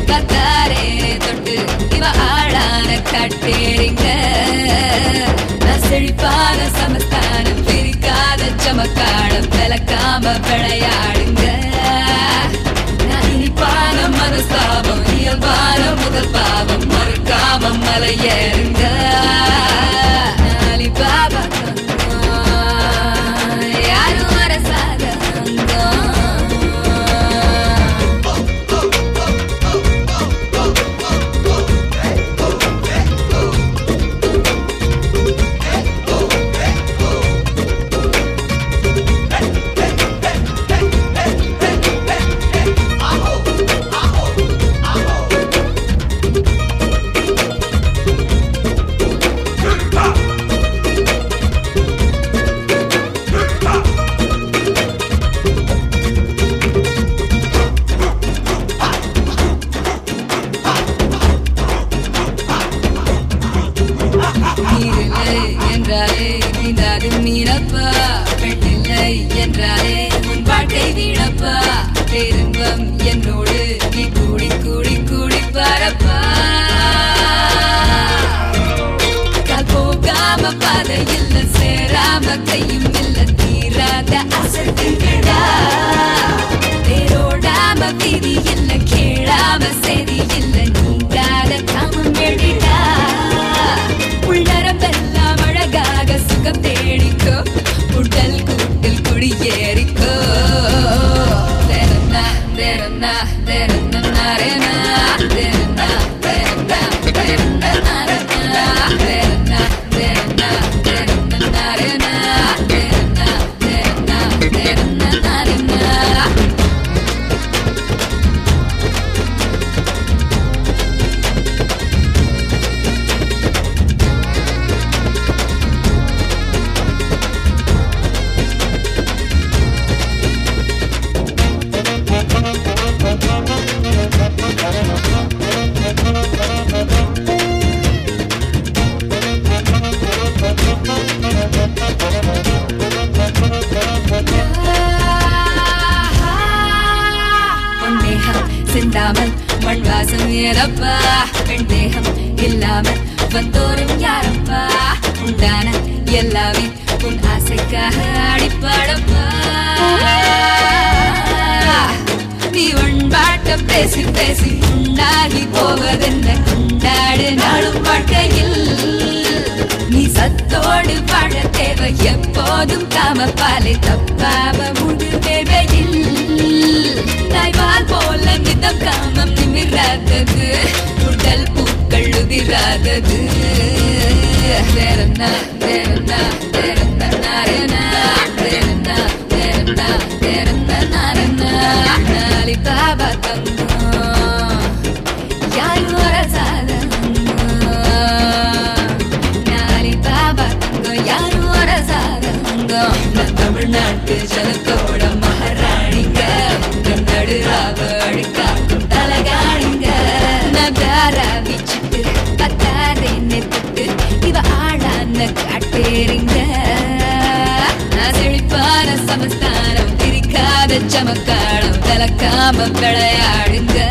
பார்த்தாரே தொட்டு இவ ஆளான காட்டேரிங்க நான் செழிப்பான சமஸ்தானம் பிரிக்காத சமக்காலம் விளக்காம விளையாடுங்க நான் இனிப்பான மனஸ்தாபம் இயல்பான முதல் பாவம் மறுக்காம மலையேறுங்க நாலி பாபா யாரும் அரசாத நீரில்லை என்றாலே நீந்தாது மீனப்பா பெண்ணில்லை என்றாலே உன் வாழ்க்கை வீணப்பா பேருன்பம் என்னோடு நீ கூடி கூடி கூடி பாரப்பா கால் போகாம பாதை இல்ல சேராம கையும் இல்ல தீராத அசத்துங்கடா தேரோடாம வீதி இல்ல கேளாம செய்தி இல்ல நீங்காத காமம் எழிடா உள்ளரம்பெல்லாம் அழகாக சுகம் தேடிக்கோ உடல் கூட்டில் குடியேறிக்கோ தெரன்னா தெரன்னா தெரன்னா நாரேனா தெரன்னா தெரன்னா தெரன்னா நாரேனா தெரன்னா தெரன்னா தெரன்னா நாரேனா தெரன்னா தெரன்னா தெரன்னா நாரேனா பொன்னேகம் சிந்தாமல் மண் வாசம் ஏறப்பா பெண் தேகம் இல்லாமல் வந்தோரும் யாரப்பா உண்டான எல்லாமே உன் ஆசைக்காக அடிப்பாடப்பா நீ உண்பாட்ட பேசி பேசி உண்டாகி போவதென்ன கொண்டாடு நாளும் வாழ்க்கையில் நீ சத்தோடு வாழ தேவை எப்போதும் காம பாலை தப்பாம முழு தேவையில் தாய்வால் போல மிதம் காமம் நிமிராதது உடல் பூக்கள் உதிராதது வேறென்ன வேறென்ன வேறென்ன நாரேனா வேறென்ன வேறென்ன வேறென்ன நாரேனா நாளி பாபா தங்கம் யாரும் வரசாத நாளி பாபா தங்கம் யாரும் வரசாத நான் தமிழ்நாட்டு ஜனத்தோட மகாராணிங்க உங்க நடுராவ அழிக்காக்கும் தலகாணிங்க நான் தாராவி சிட்டு பத்தாரே நெத்துட்டு இவ ஆளான காட்டேரிங்க நான் செழிப்பான சமஸ்தானம் பிரிக்காத சமக்காலம் விளக்காம விளையாடுங்க